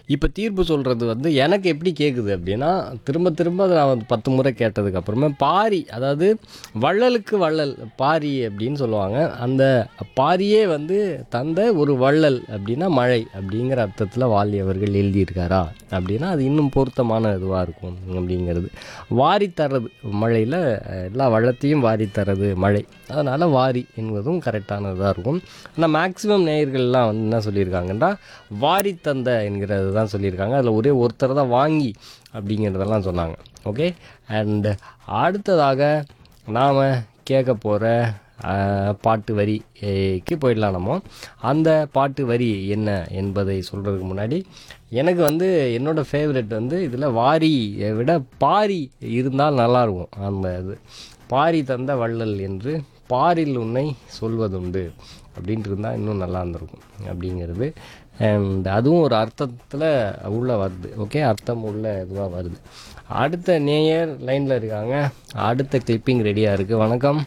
இப்போ தீர்ப்பு சொல்கிறது வந்து எனக்கு எப்படி கேட்குது அப்படின்னா திரும்ப திரும்ப அதை நான் வந்து பத்து முறை கேட்டதுக்கு அப்புறமே பாரி அதாவது வள்ளலுக்கு வள்ளல் பாரி அப்படின்னு சொல்லுவாங்க அந்த பாரியே வந்து தந்த ஒரு வள்ளல் அப்படின்னா மழை அப்படிங்கிற அர்த்தத்தில் வாலி அவர்கள் எழுதியிருக்காரா அப்படின்னா அது இன்னும் பொருத்தமான இதுவாக இருக்கும் அப்படிங்கிறது வாரி தர்றது மழையில் எல்லா வள்ளத்தையும் வாரி தர்றது மழை அதனால் வாரி என்பதும் கரெக்டானதாக இருக்கும் ஆனால் மேக்ஸிமம் நேயர்கள்லாம் வந்து என்ன சொல்லியிருக்காங்கன்னா வாரி தந்த என்கிறது தான் சொல்லியிருக்காங்க அதில் ஒரே ஒருத்தர் தான் வாங்கி அப்படிங்கிறதெல்லாம் சொன்னாங்க ஓகே அண்ட் அடுத்ததாக நாம் கேட்க போகிற பாட்டு வரிக்கு போயிடலாம் நம்ம அந்த பாட்டு வரி என்ன என்பதை சொல்கிறதுக்கு முன்னாடி எனக்கு வந்து என்னோடய ஃபேவரெட் வந்து இதில் வாரியை விட பாரி இருந்தால் நல்லாயிருக்கும் அந்த இது பாரி தந்த வள்ளல் என்று பாரில் உன்னை சொல்வதுண்டு அப்படின்ட்டு இருந்தால் இன்னும் நல்லா இருந்திருக்கும் அப்படிங்கிறது அண்ட் அதுவும் ஒரு அர்த்தத்தில் உள்ளே வருது ஓகே அர்த்தம் உள்ள இதுவாக வருது அடுத்த நேயர் லைனில் இருக்காங்க அடுத்த கிளிப்பிங் ரெடியாக இருக்குது வணக்கம்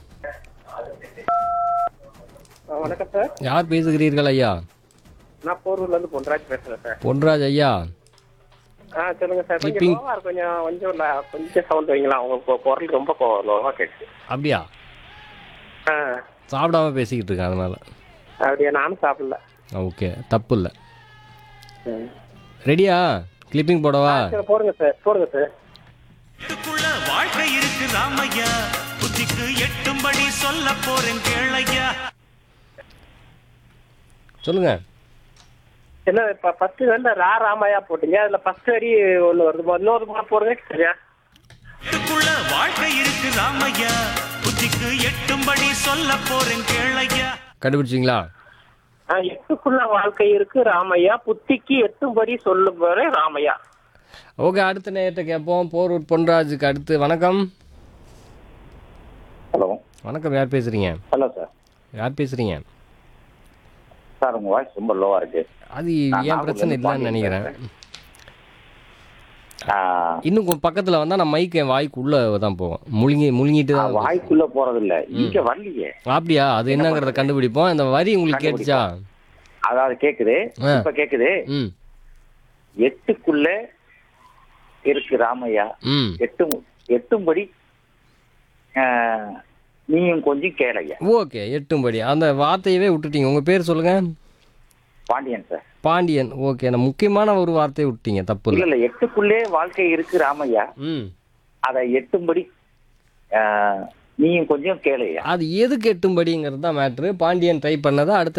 ஆ, வணக்கம் சார் யார் பேசுகிறீர்கள் ஐயா நான் போரூர்ல இருந்து பொன்ராஜ் பேசுறேன் சார் பொன்ராஜ் ஐயா ஆ சொல்லுங்க சார் கொஞ்சம் Clipping. லோவா இருக்கு கொஞ்சம் கொஞ்சம் ல- கொஞ்சம் சவுண்ட் வைங்களா உங்க கொ- குரல் ரொம்ப லோவா கேட்குது அப்படியா ஆ சாப்பிடாம பேசிக்கிட்டு இருக்கேன் அதனால் அப்படியா நானும் சாப்பிடல ஓகே தப்பு இல்லை ரெடியா கிளிப்பிங் போடவா சரி போடுங்க சார் போடுங்க சார் வீட்டுக்குள்ள வாழ்க்கை இருக்கு ராமையா புத்திக்கு எட்டும்படி சொல்ல போறேன் கேளையா சொல்லுங்கள் என்ன இப்ப ஃபர்ஸ்ட் வந்து ரா ராமாயா போட்டீங்க அதுல ஃபர்ஸ்ட் வரி ஒண்ணு வருது இன்னொரு முறை போடுங்க சரியா வீட்டுக்குள்ள வாழ்க்கை இருக்கு ராமையா புத்திக்கு எட்டும்படி சொல்ல போறேன் கேளையா கண்டுபிடிச்சிங்களா ஆ, எட்டுக்குள்ள வாழ்க்கை இருக்கு ராமையா புத்திக்கு எட்டும்படி சொல்லும் போறே ராமையா ஓகே அடுத்த நேரத்தை கேட்போம் போரூர் பொன்ராஜுக்கு அடுத்து வணக்கம் ஹலோ வணக்கம் யார் பேசுகிறீங்க ஹலோ சார் யார் பேசுகிறீங்க சார் உங்க வாய்ஸ் ரொம்ப லோவா இருக்கு அது நான் ஏன் பிரச்சனை நாகூர்லேருந்து இல்லைன்னு நினைக்கிறேன் ஆ, இன்னும் கொஞ்சம் பக்கத்தில் வந்தால் நான் மைக் என் வாய்க்குள்ளே தான் போவோம் முழுங்கி முழுங்கிட்டு ஆ, தான் வாய்க்குள்ள போறது இல்ல இங்க வரலையே அப்படியா அது என்னங்கிறத கண்டுபிடிப்போம் இந்த வரி உங்களுக்கு கேட்டுச்சா அதாவது கேக்குது ஆ. இப்ப கேக்குது ம் எட்டுக்குள்ள இருக்கு ராமையா ம் எட்டும் எட்டும்படி ஆ, நீயும் கொஞ்சம் கேளையா ஓகே எட்டும்படி அந்த வார்த்தையவே விட்டுட்டீங்க உங்கள் பேர் சொல்லுங்கள் பாண்டியன் சார் பாண்டியன் ஓகே நான் முக்கியமான ஒரு வார்த்தையை விட்டீங்க தப்பு இல்ல இல்லை இல்ல எட்டுக்குள்ளே வாழ்க்கை இருக்கு ராமையா ம் அதை எட்டும்படி ஆ, நீயும் கொஞ்சம் கேளையா அது எதுக்கு எட்டும்படிங்கிறது தான் மேட்ரு பாண்டியன் ட்ரை பண்ணதை அடுத்த